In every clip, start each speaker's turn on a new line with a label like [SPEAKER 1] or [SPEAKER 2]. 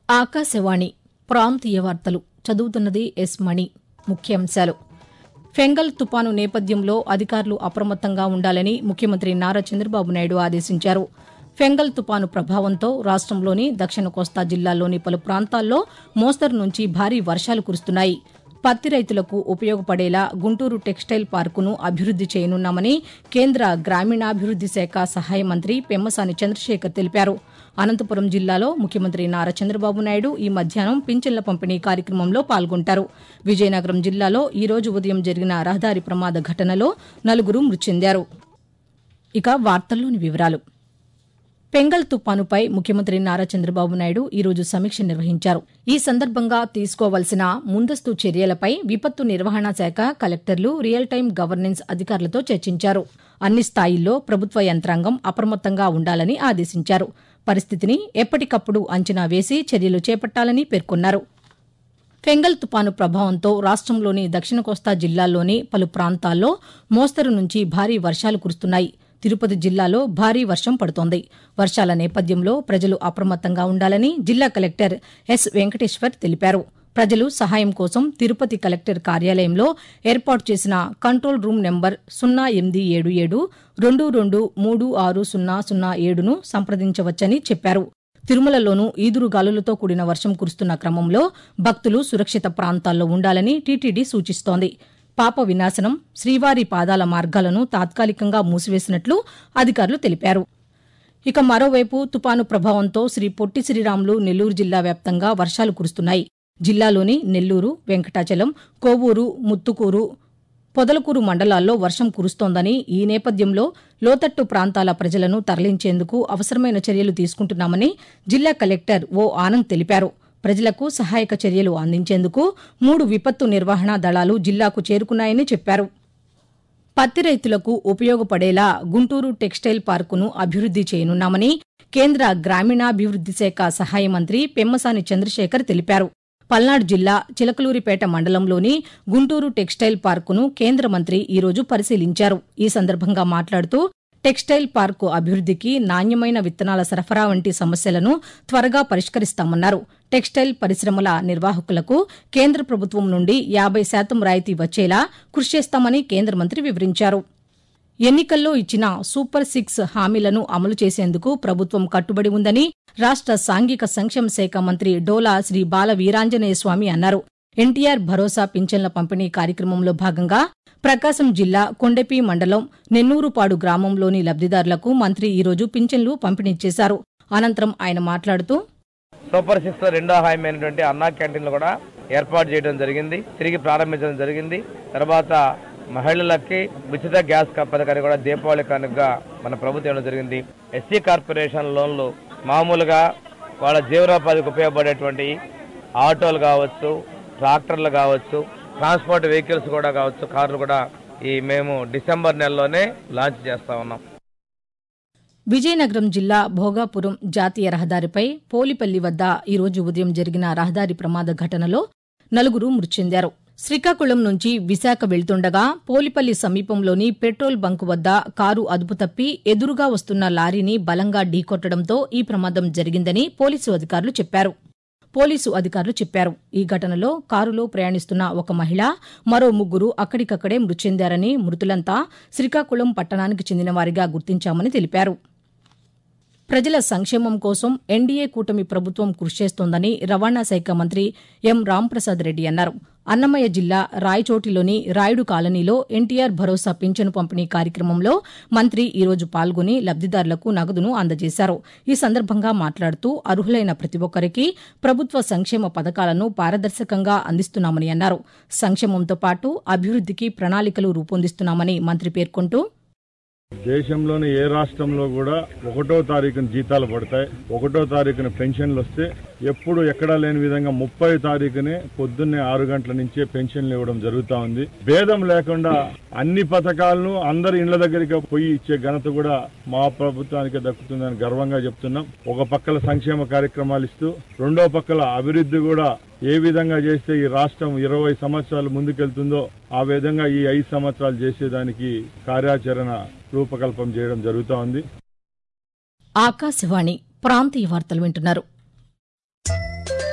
[SPEAKER 1] ఆకాశవాణి ప్రాంతీయ వార్తలు చదువుతున్నది ఎస్ మణి ముఖ్యాంశాలు ఫెంగల్ తుపాను నేపథ్యంలో అధికారులు అప్రమత్తంగా ఉండాలని ముఖ్యమంత్రి నారా చంద్రబాబు నాయుడు ఆదేశించారు ఫెంగల్ తుపాను ప్రభావంతో రాష్టంలోని దక్షిణ కోస్తా జిల్లాల్లోని పలు ప్రాంతాల్లో మోస్తరు నుంచి భారీ వర్షాలు కురుస్తున్నాయి పత్తి రైతులకు ఉపయోగపడేలా గుంటూరు టెక్స్టైల్ పార్కును అభివృద్ది చేయనున్నామని కేంద్ర గ్రామీణాభివృద్ది శాఖ సహాయ మంత్రి పెమ్మసాని చంద్రశేఖర్ తెలిపారు అనంతపురం జిల్లాలో ముఖ్యమంత్రి నారా చంద్రబాబు నాయుడు ఈ మధ్యాహ్నం పింఛన్ల పంపిణీ కార్యక్రమంలో పాల్గొంటారు విజయనగరం జిల్లాలో ఈ రోజు ఉదయం జరిగిన రహదారి ప్రమాద ఘటనలో నలుగురు మృతి చెందారు ఇక వార్తల్లోని వివరాలు పెంగల్ తుపానుపై ముఖ్యమంత్రి నారా చంద్రబాబు నాయుడు ఈ రోజు సమీక్ష నిర్వహించారు ఈ సందర్భంగా తీసుకోవాల్సిన ముందస్తు చర్యలపై విపత్తు నిర్వహణ శాఖ కలెక్టర్లు రియల్ టైం గవర్నెన్స్ అధికారులతో చర్చించారు అన్ని స్థాయిల్లో ప్రభుత్వ యంత్రాంగం అప్రమత్తంగా ఉండాలని ఆదేశించారు పరిస్థితిని ఎప్పటికప్పుడు అంచనా వేసి చర్యలు చేపట్టాలని పేర్కొన్నారు ఫెంగల్ తుపాను ప్రభావంతో రాష్టంలోని దక్షిణ కోస్తా జిల్లాల్లోని పలు ప్రాంతాల్లో మోస్తరు నుంచి భారీ వర్షాలు కురుస్తున్నాయి తిరుపతి జిల్లాలో భారీ వర్షం పడుతోంది వర్షాల నేపథ్యంలో ప్రజలు అప్రమత్తంగా ఉండాలని జిల్లా కలెక్టర్ ఎస్ వెంకటేశ్వర్ తెలిపారు ప్రజలు సహాయం కోసం తిరుపతి కలెక్టర్ కార్యాలయంలో ఏర్పాటు చేసిన కంట్రోల్ రూమ్ నెంబర్ సున్నా ఎనిమిది ఏడు ఏడు రెండు రెండు మూడు ఆరు సున్నా సున్నా ఏడును సంప్రదించవచ్చని చెప్పారు తిరుమలలోనూ ఈదురుగాలులతో కూడిన వర్షం కురుస్తున్న క్రమంలో భక్తులు సురక్షిత ప్రాంతాల్లో ఉండాలని టీటీడీ సూచిస్తోంది పాప వినాశనం శ్రీవారి పాదాల మార్గాలను తాత్కాలికంగా మూసివేసినట్లు అధికారులు తెలిపారు ఇక మరోవైపు తుపాను ప్రభావంతో శ్రీ పొట్టి శ్రీరాములు నెల్లూరు జిల్లా వ్యాప్తంగా వర్షాలు కురుస్తున్నాయి జిల్లాలోని నెల్లూరు వెంకటాచలం కోవూరు ముత్తుకూరు పొదలకూరు మండలాల్లో వర్షం కురుస్తోందని ఈ నేపథ్యంలో లోతట్టు ప్రాంతాల ప్రజలను తరలించేందుకు అవసరమైన చర్యలు తీసుకుంటున్నామని జిల్లా కలెక్టర్ ఓ ఆనంద్ తెలిపారు ప్రజలకు సహాయక చర్యలు అందించేందుకు మూడు విపత్తు నిర్వహణ దళాలు జిల్లాకు చేరుకున్నాయని చెప్పారు పత్తి రైతులకు ఉపయోగపడేలా గుంటూరు టెక్స్టైల్ పార్కును అభివృద్ది చేయనున్నామని కేంద్ర గ్రామీణాభివృద్ది శాఖ సహాయ మంత్రి పెమ్మసాని చంద్రశేఖర్ తెలిపారు పల్నాడు జిల్లా చిలకలూరిపేట మండలంలోని గుంటూరు టెక్స్టైల్ పార్కును కేంద్ర మంత్రి ఈ రోజు పరిశీలించారు ఈ సందర్భంగా మాట్లాడుతూ టెక్స్టైల్ పార్కు అభివృద్దికి నాణ్యమైన విత్తనాల సరఫరా వంటి సమస్యలను త్వరగా పరిష్కరిస్తామన్నారు టెక్స్టైల్ పరిశ్రమల నిర్వాహకులకు కేంద్ర ప్రభుత్వం నుండి యాబై శాతం రాయితీ వచ్చేలా కృషి చేస్తామని కేంద్ర మంత్రి వివరించారు ఎన్నికల్లో ఇచ్చిన సూపర్ సిక్స్ హామీలను అమలు చేసేందుకు ప్రభుత్వం కట్టుబడి ఉందని రాష్ట సాంఘిక సంక్షేమ శాఖ మంత్రి డోలా శ్రీ బాల వీరాంజనేయ స్వామి అన్నారు ఎన్టీఆర్ భరోసా పింఛన్ల పంపిణీ కార్యక్రమంలో భాగంగా ప్రకాశం జిల్లా కొండెపి మండలం నెన్నూరుపాడు గ్రామంలోని లబ్దిదారులకు మంత్రి ఈరోజు పింఛన్లు పంపిణీ చేశారు అనంతరం ఆయన మాట్లాడుతూ
[SPEAKER 2] సూపర్ సిక్స్ లో రెండో హామీ అయినటువంటి అన్నా క్యాంటీన్లు కూడా ఏర్పాటు చేయడం జరిగింది తిరిగి ప్రారంభించడం జరిగింది తర్వాత మహిళలకి ఉచిత గ్యాస్ క- పథకాన్ని కూడా దీపావళి కానుకగా మన ప్రభుత్వం ఇవ్వడం జరిగింది ఎస్సీ కార్పొరేషన్ లోన్లు మామూలుగా వాళ్ళ జీవనోపాధికి ఉపయోగపడేటువంటి ఆటోలు కావచ్చు ట్రాక్టర్లు కావచ్చు ట్రాన్స్పోర్ట్ వెహికల్స్ కూడా కావచ్చు కార్లు కూడా ఈ మేము డిసెంబర్ నెలలోనే లాంచ్ చేస్తా ఉన్నాం
[SPEAKER 1] విజయనగరం జిల్లా భోగాపురం జాతీయ రహదారిపై పోలిపల్లి వద్ద ఈరోజు ఉదయం జరిగిన రహదారి ప్రమాద ఘటనలో నలుగురు మృతి చెందారు శ్రీకాకుళం నుంచి విశాఖ వెళ్తుండగా పోలిపల్లి సమీపంలోని పెట్రోల్ బంక్ వద్ద కారు అదుపు తప్పి ఎదురుగా వస్తున్న లారీని బలంగా ఢీకొట్టడంతో ఈ ప్రమాదం జరిగిందని పోలీసు అధికారులు చెప్పారు పోలీసు అధికారులు చెప్పారు ఈ ఘటనలో కారులో ప్రయాణిస్తున్న ఒక మహిళ మరో ముగ్గురు అక్కడికక్కడే మృతి చెందారని మృతులంతా శ్రీకాకుళం పట్టణానికి చెందిన వారిగా గుర్తించామని తెలిపారు ప్రజల సంక్షేమం కోసం ఎన్డీఏ కూటమి ప్రభుత్వం కృషి చేస్తోందని రవాణా శాఖ మంత్రి ఎం రాంప్రసాద్ రెడ్డి అన్నారు అన్నమయ్య జిల్లా రాయచోటిలోని రాయుడు కాలనీలో ఎన్టీఆర్ భరోసా పింఛను పంపిణీ కార్యక్రమంలో మంత్రి ఈ రోజు పాల్గొని లబ్దిదారులకు నగదును అందజేశారు ఈ సందర్భంగా మాట్లాడుతూ అర్హులైన ప్రతి ఒక్కరికి ప్రభుత్వ సంక్షేమ పథకాలను పారదర్శకంగా అందిస్తున్నామని అన్నారు సంక్షేమంతో పాటు అభివృద్దికి ప్రణాళికలు రూపొందిస్తున్నామని మంత్రి పేర్కొంటూ
[SPEAKER 3] దేశంలోని ఏ రాష్ట్రంలో కూడా ఒకటో తారీఖున జీతాలు పడతాయి ఒకటో తారీఖున పెన్షన్లు వస్తే ఎప్పుడు ఎక్కడా లేని విధంగా ముప్పై తారీఖునే పొద్దున్నే ఆరు గంటల నుంచే పెన్షన్లు ఇవ్వడం జరుగుతా ఉంది భేదం లేకుండా అన్ని పథకాలను అందరి ఇండ్ల దగ్గరికి పోయి ఇచ్చే ఘనత కూడా మా ప్రభుత్వానికి దక్కుతుందని గర్వంగా చెప్తున్నాం ఒక పక్కల సంక్షేమ కార్యక్రమాలు ఇస్తూ రెండో పక్కల అభివృద్ధి కూడా ఏ విధంగా చేస్తే ఈ రాష్ట్రం ఇరవై సంవత్సరాలు ముందుకెళ్తుందో ఆ విధంగా ఈ ఐదు సంవత్సరాలు చేసేదానికి కార్యాచరణ రూపకల్పన చేయడం జరుగుతూ ఉంది
[SPEAKER 1] ఆకాశవాణి ప్రాంతీయ వార్తలు వింటున్నారు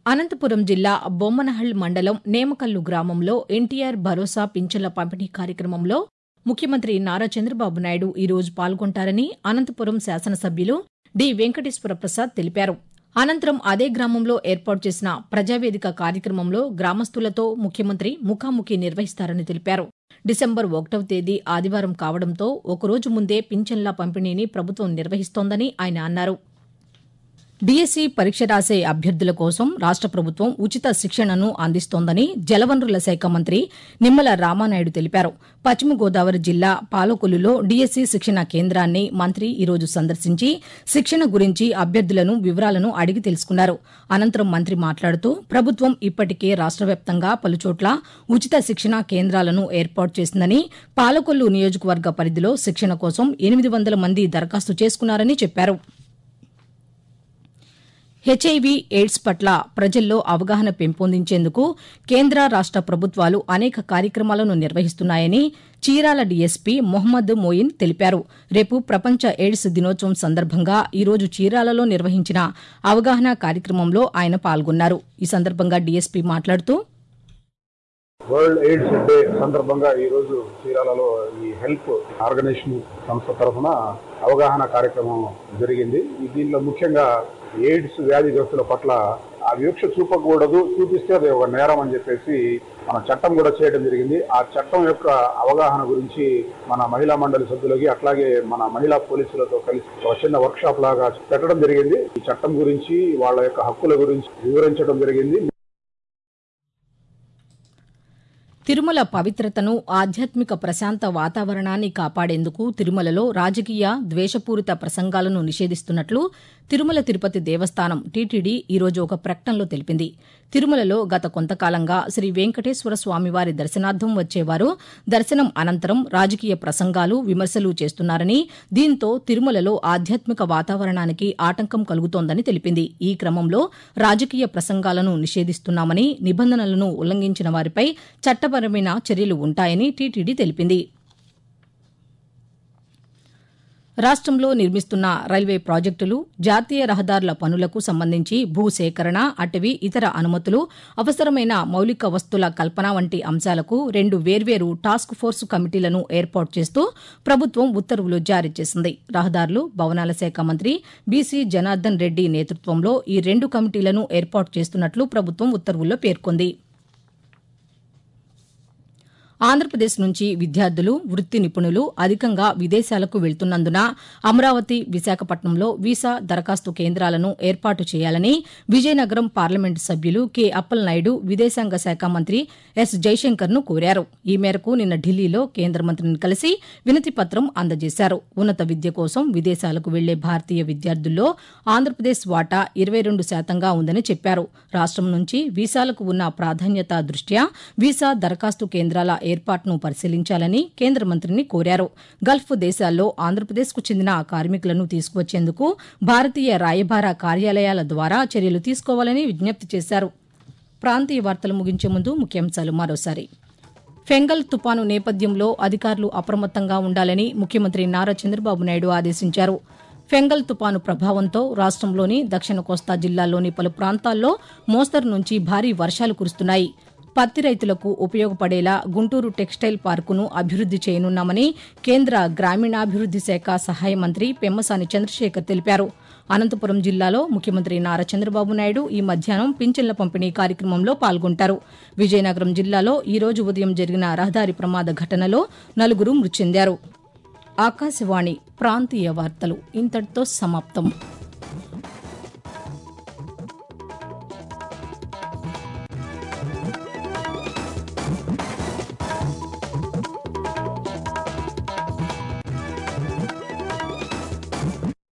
[SPEAKER 1] అనంతపురం జిల్లా బొమ్మనహల్ మండలం నేమకల్లు గ్రామంలో ఎన్టీఆర్ భరోసా పింఛన్ల పంపిణీ కార్యక్రమంలో ముఖ్యమంత్రి నారా చంద్రబాబు నాయుడు ఈ రోజు పాల్గొంటారని అనంతపురం శాసనసభ్యులు డి వెంకటేశ్వర ప్రసాద్ తెలిపారు అనంతరం అదే గ్రామంలో ఏర్పాటు చేసిన ప్రజావేదిక కార్యక్రమంలో గ్రామస్తులతో ముఖ్యమంత్రి ముఖాముఖి నిర్వహిస్తారని తెలిపారు డిసెంబర్ ఒకటవ తేదీ ఆదివారం కావడంతో ఒకరోజు ముందే పింఛన్ల పంపిణీని ప్రభుత్వం నిర్వహిస్తోందని ఆయన అన్నారు డీఎస్సీ పరీక్ష రాసే అభ్యర్థుల కోసం రాష్ట ప్రభుత్వం ఉచిత శిక్షణను అందిస్తోందని జలవనరుల శాఖ మంత్రి నిమ్మల రామానాయుడు తెలిపారు పశ్చిమ గోదావరి జిల్లా పాలకొల్లులో డీఎస్సీ శిక్షణ కేంద్రాన్ని మంత్రి ఈరోజు సందర్శించి శిక్షణ గురించి అభ్యర్థులను వివరాలను అడిగి తెలుసుకున్నారు అనంతరం మంత్రి మాట్లాడుతూ ప్రభుత్వం ఇప్పటికే రాష్ట వ్యాప్తంగా పలుచోట్ల ఉచిత శిక్షణ కేంద్రాలను ఏర్పాటు చేసిందని పాలకొల్లు నియోజకవర్గ పరిధిలో శిక్షణ కోసం ఎనిమిది వందల మంది దరఖాస్తు చేసుకున్నారని చెప్పారు హెచ్ఐవి ఎయిడ్స్ పట్ల ప్రజల్లో అవగాహన పెంపొందించేందుకు కేంద్ర రాష్ట ప్రభుత్వాలు అనేక కార్యక్రమాలను నిర్వహిస్తున్నాయని చీరాల డీఎస్పీ మొహమ్మద్ మోయిన్ తెలిపారు రేపు ప్రపంచ ఎయిడ్స్ దినోత్సవం సందర్భంగా ఈరోజు చీరాలలో నిర్వహించిన అవగాహన కార్యక్రమంలో ఆయన పాల్గొన్నారు ఈ సందర్భంగా డీఎస్పీ మాట్లాడుతూ
[SPEAKER 4] వరల్డ్ ఎయిడ్స్ డే సందర్భంగా ఈ రోజు చీరాలలో ఈ హెల్ప్ ఆర్గనైజేషన్ సంస్థ తరఫున అవగాహన కార్యక్రమం జరిగింది ఈ దీనిలో ముఖ్యంగా ఎయిడ్స్ వ్యాధిగ్రస్తుల పట్ల ఆ వివక్ష చూపకూడదు చూపిస్తే అది ఒక నేరం అని చెప్పేసి మన చట్టం కూడా చేయడం జరిగింది ఆ చట్టం యొక్క అవగాహన గురించి మన మహిళా మండలి సభ్యులకి అట్లాగే మన మహిళా పోలీసులతో కలిసి ఒక చిన్న వర్క్ షాప్ లాగా పెట్టడం జరిగింది ఈ చట్టం గురించి వాళ్ళ యొక్క హక్కుల గురించి వివరించడం జరిగింది
[SPEAKER 1] తిరుమల పవిత్రతను ఆధ్యాత్మిక ప్రశాంత వాతావరణాన్ని కాపాడేందుకు తిరుమలలో రాజకీయ ద్వేషపూరిత ప్రసంగాలను నిషేధిస్తున్నట్లు తిరుమల తిరుపతి దేవస్థానం టీటీడీ ఈరోజు ఒక ప్రకటనలో తెలిపింది తిరుమలలో గత కొంతకాలంగా శ్రీ వెంకటేశ్వర స్వామివారి దర్శనార్థం వచ్చేవారు దర్శనం అనంతరం రాజకీయ ప్రసంగాలు విమర్శలు చేస్తున్నారని దీంతో తిరుమలలో ఆధ్యాత్మిక వాతావరణానికి ఆటంకం కలుగుతోందని తెలిపింది ఈ క్రమంలో రాజకీయ ప్రసంగాలను నిషేధిస్తున్నామని నిబంధనలను ఉల్లంఘించిన వారిపై చట్టపరమైన చర్యలు ఉంటాయని టీటీడీ తెలిపింది రాష్ట్రంలో నిర్మిస్తున్న రైల్వే ప్రాజెక్టులు జాతీయ రహదారుల పనులకు సంబంధించి భూ సేకరణ అటవీ ఇతర అనుమతులు అవసరమైన మౌలిక వస్తుల కల్పన వంటి అంశాలకు రెండు వేర్వేరు టాస్క్ ఫోర్స్ కమిటీలను ఏర్పాటు చేస్తూ ప్రభుత్వం ఉత్తర్వులు జారీ చేసింది రహదారులు భవనాల శాఖ మంత్రి బీసీ జనార్దన్ రెడ్డి నేతృత్వంలో ఈ రెండు కమిటీలను ఏర్పాటు చేస్తున్నట్లు ప్రభుత్వం ఉత్తర్వుల్లో పేర్కొంది ఆంధ్రప్రదేశ్ నుంచి విద్యార్థులు వృత్తి నిపుణులు అధికంగా విదేశాలకు వెళ్తున్నందున అమరావతి విశాఖపట్నంలో వీసా దరఖాస్తు కేంద్రాలను ఏర్పాటు చేయాలని విజయనగరం పార్లమెంటు సభ్యులు కె అప్పలనాయుడు విదేశాంగ శాఖ మంత్రి ఎస్ జైశంకర్ను కోరారు ఈ మేరకు నిన్న ఢిల్లీలో కేంద్ర మంత్రిని కలిసి వినతి పత్రం అందజేశారు ఉన్నత విద్య కోసం విదేశాలకు వెళ్లే భారతీయ విద్యార్థుల్లో ఆంధ్రప్రదేశ్ వాటా ఇరవై రెండు శాతంగా ఉందని చెప్పారు రాష్టం నుంచి వీసాలకు ఉన్న ప్రాధాన్యత దృష్ట్యా వీసా దరఖాస్తు కేంద్రాల ఏర్పాటును పరిశీలించాలని కేంద్ర మంత్రిని కోరారు గల్ఫ్ దేశాల్లో ఆంధ్రప్రదేశ్కు చెందిన కార్మికులను తీసుకువచ్చేందుకు భారతీయ రాయబార కార్యాలయాల ద్వారా చర్యలు తీసుకోవాలని విజ్ఞప్తి చేశారు ప్రాంతీయ వార్తలు ముగించే ముందు ముఖ్యాంశాలు మరోసారి ఫెంగల్ తుపాను నేపథ్యంలో అధికారులు అప్రమత్తంగా ఉండాలని ముఖ్యమంత్రి నారా చంద్రబాబు నాయుడు ఆదేశించారు ఫెంగల్ తుపాను ప్రభావంతో రాష్టంలోని దక్షిణ కోస్తా జిల్లాల్లోని పలు ప్రాంతాల్లో మోస్తరు నుంచి భారీ వర్షాలు కురుస్తున్నాయి పత్తి రైతులకు ఉపయోగపడేలా గుంటూరు టెక్స్టైల్ పార్కును అభివృద్ది చేయనున్నామని కేంద్ర గ్రామీణాభివృద్ది శాఖ సహాయ మంత్రి పెమ్మసాని చంద్రశేఖర్ తెలిపారు అనంతపురం జిల్లాలో ముఖ్యమంత్రి నారా చంద్రబాబు నాయుడు ఈ మధ్యాహ్నం పింఛన్ల పంపిణీ కార్యక్రమంలో పాల్గొంటారు విజయనగరం జిల్లాలో ఈ రోజు ఉదయం జరిగిన రహదారి ప్రమాద ఘటనలో నలుగురు మృతి చెందారు ఆకాశవాణి ప్రాంతీయ వార్తలు ఇంతటితో సమాప్తం